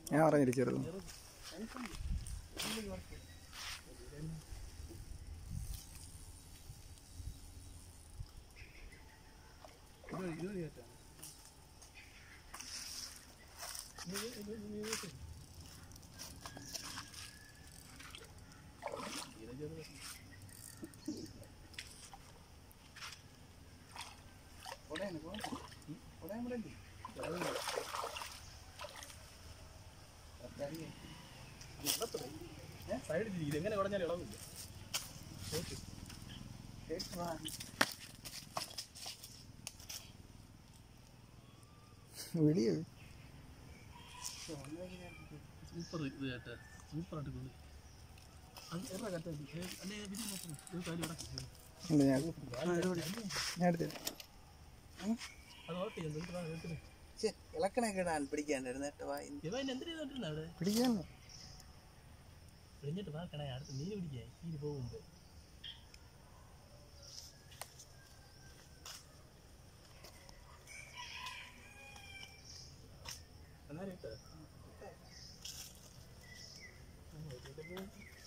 ഞാൻ പറഞ്ഞില്ല ചെറുത് സൈഡിൽ ഇതെങ്ങനെ കുടഞ്ഞാൽ ഇളവില്ല വിളിയോ സൂപ്പർ ഇത് കേട്ടോ സൂപ്പറായിട്ട് കൊണ്ട് എത്ര കറ്റ അല്ലേ വിധി നോക്കണം ഇത് കാര്യം ഇവിടെ ഉണ്ട് ഞാൻ ഞാൻ എടുത്തില്ല അത് ഓട്ട് ചെയ്യുന്നു ഇളക്കണൊക്കെ ഇടാൻ പിടിക്കാണ്ടിരുന്ന കേട്ടോ വാ ഇവ എന്തിനു ചെയ്തോണ്ടിരുന്ന അവിടെ പിടിക്കാന്ന് പിടിഞ്ഞിട്ട് വാക്കണേ അടുത്ത് മീൻ പിടിക്കാൻ മീൻ പോകുമ്പോ എന്നാലും ഇട്ടോ